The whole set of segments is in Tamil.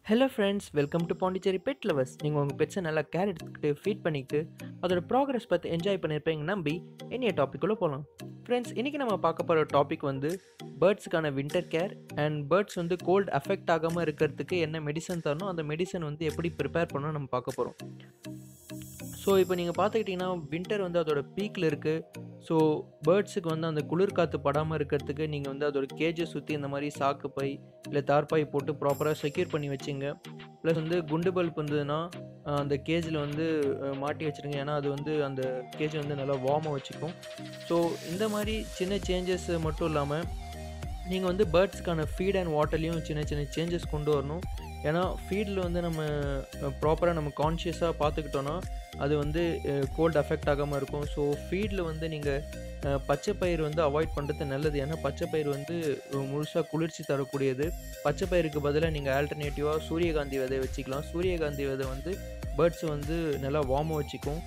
hello friends welcome to Pondicherry pet lovers நீங்கள் உங்கள் பெட்ஸை நல்லா கேர் எடுத்துக்கிட்டு ஃபீட் பண்ணிக்கிட்டு அதோட ப்ராக்ரஸ் பார்த்து என்ஜாய் பண்ணியிருப்பீங்க நம்பி என்னைய டாப்பிக்குள்ளே போகலாம் ஃப்ரெண்ட்ஸ் இன்றைக்கி நம்ம பார்க்க போகிற டாபிக் வந்து பேர்ட்ஸுக்கான வின்டர் கேர் அண்ட் பேர்ட்ஸ் வந்து கோல்டு அஃபெக்ட் ஆகாமல் இருக்கிறதுக்கு என்ன மெடிசன் தரணும் அந்த மெடிசன் வந்து எப்படி ப்ரிப்பேர் பண்ணணும் நம்ம பார்க்க போகிறோம் ஸோ இப்போ நீங்கள் பார்த்துக்கிட்டிங்கன்னா வின்டர் வந்து அதோட பீக்கில் இருக்குது ஸோ பேர்ட்ஸுக்கு வந்து அந்த குளிர் காற்று படாமல் இருக்கிறதுக்கு நீங்கள் வந்து அதோட கேஜை சுற்றி இந்த மாதிரி சாக்கு பை இல்லை தார்பாய் போட்டு ப்ராப்பராக செக்யூர் பண்ணி வச்சுங்க ப்ளஸ் வந்து குண்டு பல்ப் இருந்ததுன்னா அஹ், அந்த கேஜில் வந்து அஹ், மாட்டி வச்சுருங்க ஏன்னா அது வந்து அந்த கேஜை வந்து நல்லா வார்மாக வச்சுக்கும் ஸோ இந்த மாதிரி சின்ன சேஞ்சஸ் மட்டும் இல்லாமல் நீங்கள் வந்து பேர்ட்ஸ்க்கான ஃபீட் அண்ட் வாட்டர்லேயும் சின்ன சின்ன சேஞ்சஸ் கொண்டு வரணும் ஏன்னா ஃபீடில் வந்து நம்ம ப்ராப்பராக நம்ம கான்ஷியஸாக பார்த்துக்கிட்டோன்னா அது வந்து கோல்டு அஃபெக்ட் ஆகாமல் இருக்கும் ஸோ ஃபீடில் வந்து நீங்கள் பச்சை பயிர் வந்து அவாய்ட் பண்ணுறது நல்லது ஏன்னா பச்சை பயிர் வந்து முழுசாக குளிர்ச்சி தரக்கூடியது பச்சை பயிருக்கு பதிலாக நீங்கள் ஆல்டர்னேட்டிவாக சூரியகாந்தி விதை வச்சுக்கலாம் சூரியகாந்தி விதை வந்து பேர்ட்ஸ் வந்து நல்லா வார்மாக வச்சுக்கும்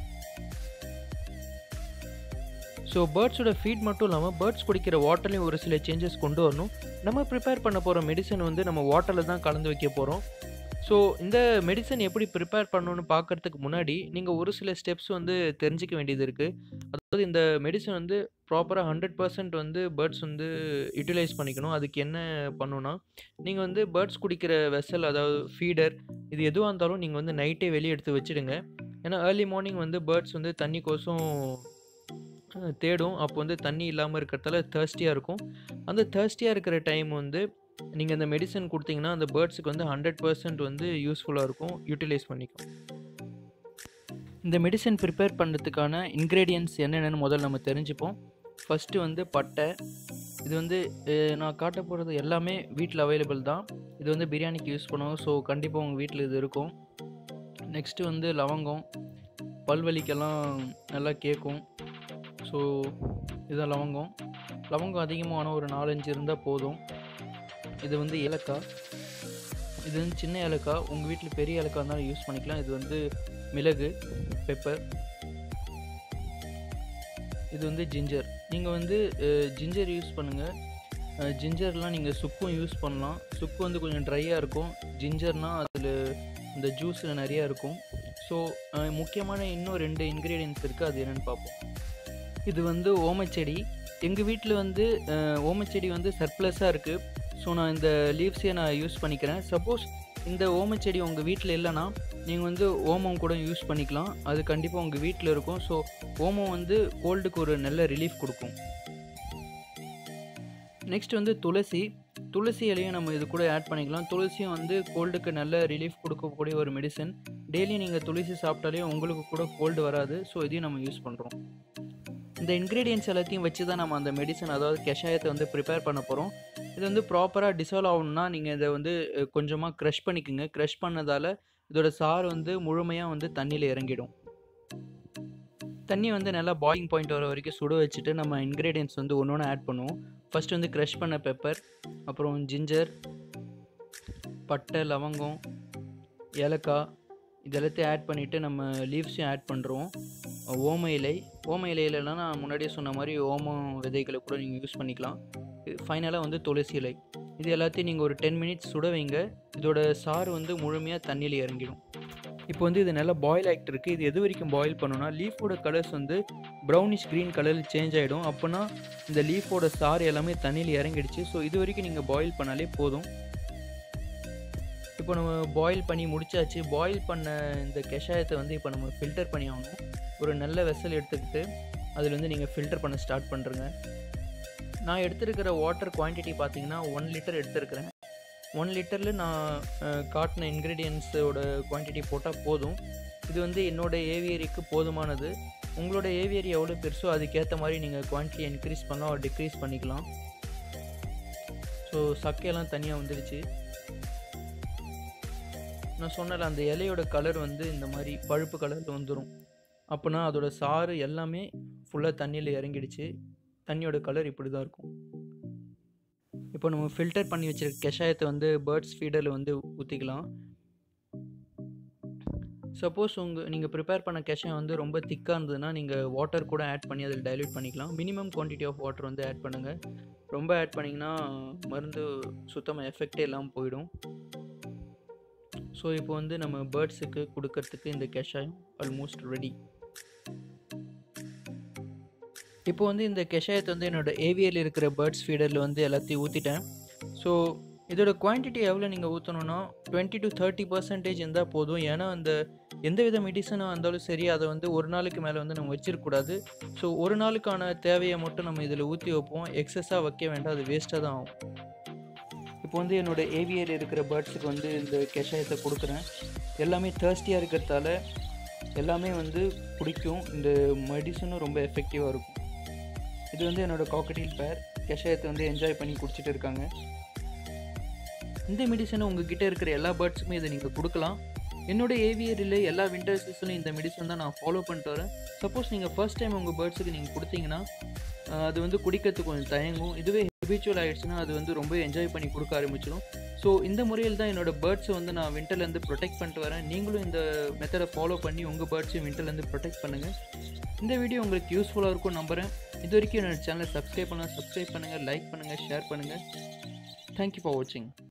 ஸோ பேர்ட்ஸோட ஃபீட் மட்டும் இல்லாமல் பேர்ட்ஸ் குடிக்கிற வாட்டர்லேயும் ஒரு சில சேஞ்சஸ் கொண்டு வரணும் நம்ம ப்ரிப்பேர் பண்ண போகிற மெடிசன் வந்து நம்ம வாட்டரில் தான் கலந்து வைக்க போகிறோம் ஸோ இந்த மெடிசன் எப்படி ப்ரிப்பேர் பண்ணணும்னு பார்க்கறதுக்கு முன்னாடி நீங்கள் ஒரு சில ஸ்டெப்ஸ் வந்து தெரிஞ்சிக்க வேண்டியது இருக்குது அதாவது இந்த மெடிசன் வந்து ப்ராப்பராக ஹண்ட்ரட் பர்சன்ட் வந்து பேர்ட்ஸ் வந்து யூட்டிலைஸ் பண்ணிக்கணும் அதுக்கு என்ன பண்ணணும்னா நீங்கள் வந்து பேர்ட்ஸ் குடிக்கிற வெசல் அதாவது ஃபீடர் இது எதுவாக இருந்தாலும் நீங்கள் வந்து நைட்டே வெளியே எடுத்து வச்சிடுங்க ஏன்னா ஏர்லி மார்னிங் வந்து பேர்ட்ஸ் வந்து தண்ணி கோசம் அஹ், தேடும் அப்போ வந்து தண்ணி இல்லாமல் இருக்கிறதால தேர்ஸ்டியாக இருக்கும் அந்த தேர்ஸ்டியாக இருக்கிற டைம் வந்து நீங்கள் இந்த மெடிசன் கொடுத்தீங்கன்னா அந்த பேர்ட்ஸுக்கு வந்து ஹண்ட்ரட் பர்சன்ட் வந்து யூஸ்ஃபுல்லாக இருக்கும் யூட்டிலைஸ் பண்ணிக்கும் இந்த மெடிசன் ப்ரிப்பேர் பண்ணுறதுக்கான இன்க்ரீடியன்ட்ஸ் என்னென்னு முதல்ல நம்ம தெரிஞ்சுப்போம் ஃபஸ்ட்டு வந்து பட்டை இது வந்து அஹ், நான் காட்ட போகிறது எல்லாமே வீட்டில் அவைலபிள் தான் இது வந்து பிரியாணிக்கு யூஸ் பண்ணுவோம் ஸோ கண்டிப்பாக உங்கள் வீட்டில் இது இருக்கும் நெக்ஸ்ட்டு வந்து லவங்கம் பல்வலிக்கெல்லாம் நல்லா கேட்கும் ஸோ இதுதான் லவங்கம் லவங்கம் அதிகமான ஒரு நாலஞ்சு இருந்தால் போதும் இது வந்து ஏலக்காய் இது வந்து சின்ன ஏலக்காய் உங்கள் வீட்டில் பெரிய ஏலக்காய் இருந்தாலும் யூஸ் பண்ணிக்கலாம் இது வந்து மிளகு பெப்பர் இது வந்து ஜிஞ்சர் நீங்கள் வந்து ஜிஞ்சர் யூஸ் பண்ணுங்கள் ஜிஞ்சர்லாம் நீங்கள் சுக்கும் யூஸ் பண்ணலாம் சுக்கு வந்து கொஞ்சம் ட்ரையாக இருக்கும் ஜிஞ்சர்னால் அதில் இந்த ஜூஸில் நிறையா இருக்கும் ஸோ முக்கியமான இன்னும் ரெண்டு இன்க்ரீடியன்ஸ் இருக்குது அது என்னென்னு பார்ப்போம் இது வந்து ஓமச்செடி எங்கள் வீட்டில் வந்து அஹ், ஓமச்செடி வந்து சர்ப்ளஸாக இருக்குது ஸோ நான் இந்த லீவ்ஸையே நான் யூஸ் பண்ணிக்கிறேன் சப்போஸ் இந்த ஓமச்செடி உங்கள் வீட்டில் இல்லைன்னா நீங்கள் வந்து ஓமம் கூட யூஸ் பண்ணிக்கலாம் அது கண்டிப்பாக உங்கள் வீட்டில் இருக்கும் ஸோ ஓமம் வந்து கோல்டுக்கு ஒரு நல்ல ரிலீஃப் கொடுக்கும் நெக்ஸ்ட் வந்து துளசி துளசி இலையும் நம்ம இது கூட ஆட் பண்ணிக்கலாம் துளசியும் வந்து கோல்டுக்கு நல்ல ரிலீஃப் கொடுக்கக்கூடிய ஒரு மெடிசன் டெய்லி நீங்கள் துளசி சாப்பிட்டாலே உங்களுக்கு கூட கோல்டு வராது ஸோ இதையும் நம்ம யூஸ் பண்ணுறோம் இந்த இன்க்ரீடியன்ஸ் எல்லாத்தையும் வச்சு தான் நம்ம அந்த மெடிசன் அதாவது கஷாயத்தை வந்து ப்ரிப்பேர் பண்ண போகிறோம் இது வந்து ப்ராப்பராக டிசால்வ் ஆகணும்னா நீங்கள் இதை வந்து கொஞ்சமாக க்ரஷ் பண்ணிக்கோங்க க்ரஷ் பண்ணதால் இதோட சாறு வந்து முழுமையாக வந்து தண்ணியில் இறங்கிடும் தண்ணி வந்து நல்லா பாயிலிங் பாயிண்ட் வர வரைக்கும் சுட வச்சுட்டு நம்ம இன்க்ரீடியன்ஸ் வந்து ஒன்று ஒன்று ஆட் பண்ணுவோம் ஃபர்ஸ்ட் வந்து க்ரஷ் பண்ண பெப்பர் அப்புறம் ஜிஞ்சர் பட்டை லவங்கம் ஏலக்காய் இது எல்லாத்தையும் ஆட் பண்ணிவிட்டு நம்ம லீவ்ஸையும் ஆட் பண்ணுறோம் ஓம இலை ஓம இலையிலலாம் நான் முன்னாடியே சொன்ன மாதிரி ஓமம் விதைகளை கூட நீங்கள் யூஸ் பண்ணிக்கலாம் ஃபைனலாக வந்து துளசி இலை இது எல்லாத்தையும் நீங்கள் ஒரு டென் மினிட்ஸ் சுட வைங்க இதோட சாறு வந்து முழுமையாக தண்ணியில் இறங்கிடும் இப்போ வந்து இது நல்லா பாயில் ஆகிட்டு இருக்குது இது எது வரைக்கும் பாயில் பண்ணணும்னா லீஃபோட கலர்ஸ் வந்து ப்ரௌனிஷ் க்ரீன் கலரில் சேஞ்ச் ஆகிடும் அப்போனா இந்த லீஃபோட சாறு எல்லாமே தண்ணியில் இறங்கிடுச்சு ஸோ இது வரைக்கும் நீங்கள் பாயில் பண்ணாலே போதும் இப்போ நம்ம பாயில் பண்ணி முடிச்சாச்சு பாயில் பண்ண இந்த கஷாயத்தை வந்து இப்போ நம்ம ஃபில்டர் பண்ணி ஆகணும் ஒரு நல்ல வெசல் எடுத்துக்கிட்டு அதில் வந்து நீங்கள் ஃபில்டர் பண்ண ஸ்டார்ட் பண்ணுறங்க நான் எடுத்திருக்கிற வாட்டர் குவான்டிட்டி பார்த்தீங்கன்னா ஒன் லிட்டர் எடுத்திருக்கிறேன் ஒன் லிட்டரில் நான் அஹ், காட்டின இன்க்ரீடியன்ஸோட குவான்டிட்டி போட்டால் போதும் இது வந்து என்னோட ஏவியரிக்கு போதுமானது உங்களோட ஏவியரி எவ்வளோ பெருசோ அதுக்கேற்ற மாதிரி நீங்கள் குவான்டிட்டி இன்க்ரீஸ் பண்ணலாம் டிக்ரீஸ் பண்ணிக்கலாம் ஸோ சக்கையெல்லாம் தனியாக வந்துடுச்சு நான் சொன்னல அந்த இலையோட கலர் வந்து இந்த மாதிரி பழுப்பு கலரில் வந்துடும் அப்போனா அதோட சாறு எல்லாமே ஃபுல்லாக தண்ணியில் இறங்கிடுச்சு தண்ணியோட கலர் இப்படி தான் இருக்கும் இப்போ நம்ம ஃபில்டர் பண்ணி வச்சிருக்க கஷாயத்தை வந்து பேர்ட்ஸ் ஃபீடரில் வந்து ஊற்றிக்கலாம் சப்போஸ் உங்கள் நீங்கள் ப்ரிப்பேர் பண்ண கஷாயம் வந்து ரொம்ப திக்காக இருந்ததுன்னா நீங்கள் வாட்டர் கூட ஆட் பண்ணி அதில் டைல்யூட் பண்ணிக்கலாம் மினிமம் குவான்டிட்டி ஆஃப் வாட்டர் வந்து ஆட் பண்ணுங்கள் ரொம்ப ஆட் பண்ணிங்கன்னா மருந்து சுத்தமாக எஃபெக்டே இல்லாமல் போயிடும் ஸோ இப்போ வந்து நம்ம பேர்ட்ஸுக்கு கொடுக்கறதுக்கு இந்த கஷாயம் ஆல்மோஸ்ட் ரெடி இப்போ வந்து இந்த கஷாயத்தை வந்து என்னோடய ஏவியில் இருக்கிற பேர்ட்ஸ் ஃபீடரில் வந்து எல்லாத்தையும் ஊற்றிட்டேன் ஸோ இதோட குவான்டிட்டி எவ்வளோ நீங்கள் ஊற்றணுன்னா டுவெண்ட்டி டு தேர்ட்டி பர்சன்டேஜ் இருந்தால் போதும் ஏன்னா அந்த எந்த வித மெடிசனாக இருந்தாலும் சரி அதை வந்து ஒரு நாளுக்கு மேலே வந்து நம்ம வச்சிருக்கக்கூடாது ஸோ ஒரு நாளுக்கான தேவையை மட்டும் நம்ம இதில் ஊற்றி வைப்போம் எக்ஸஸாக வைக்க வேண்டாம் அது வேஸ்ட்டாக தான் ஆகும் இப்போ வந்து என்னோடய ஏவியர் இருக்கிற பேர்ட்ஸுக்கு வந்து இந்த கஷாயத்தை கொடுக்குறேன் எல்லாமே தேர்ஸ்டியாக இருக்கிறதால எல்லாமே வந்து பிடிக்கும் இந்த மெடிசனும் ரொம்ப எஃபெக்டிவாக இருக்கும் இது வந்து என்னோடய காக்கட்டில் பேர் கஷாயத்தை வந்து என்ஜாய் பண்ணி குடிச்சிட்டு இருக்காங்க இந்த மெடிசனை உங்ககிட்ட இருக்கிற எல்லா பேர்ட்ஸுக்குமே இதை நீங்கள் கொடுக்கலாம் என்னோட ஏவியரில் எல்லா வின்டர் சீசனும் இந்த மெடிசன் தான் நான் ஃபாலோ பண்ணிட்டு வரேன் சப்போஸ் நீங்கள் ஃபர்ஸ்ட் டைம் உங்கள் பேர்ட்ஸுக்கு நீங்கள் கொடுத்தீங்கன்னா அது வந்து குடிக்கிறதுக்கு கொஞ்சம் தயங்கும் இதுவே ஹெபிச்சுவல் ஆகிடுச்சுன்னா அது வந்து ரொம்ப என்ஜாய் பண்ணி கொடுக்க ஆரம்பிச்சிடும் ஸோ இந்த முறையில் தான் என்னோடய பேர்ட்ஸை வந்து நான் வின்டர்லேருந்து ப்ரொடெக்ட் பண்ணிட்டு வரேன் நீங்களும் இந்த மெத்தடை ஃபாலோ பண்ணி உங்கள் பேர்ட்ஸையும் வின்டர்லேருந்து ப்ரொடெக்ட் பண்ணுங்கள் இந்த வீடியோ உங்களுக்கு யூஸ்ஃபுல்லாக இருக்கும் நம்புகிறேன் இது வரைக்கும் என்னோடய சேனலை சப்ஸ்கிரைப் பண்ணலாம் சப்ஸ்கிரைப் பண்ணுங்கள் லைக் பண்ணுங்கள் ஷேர் பண்ணுங்கள் தேங்க்யூ ஃபார் வாட்சிங்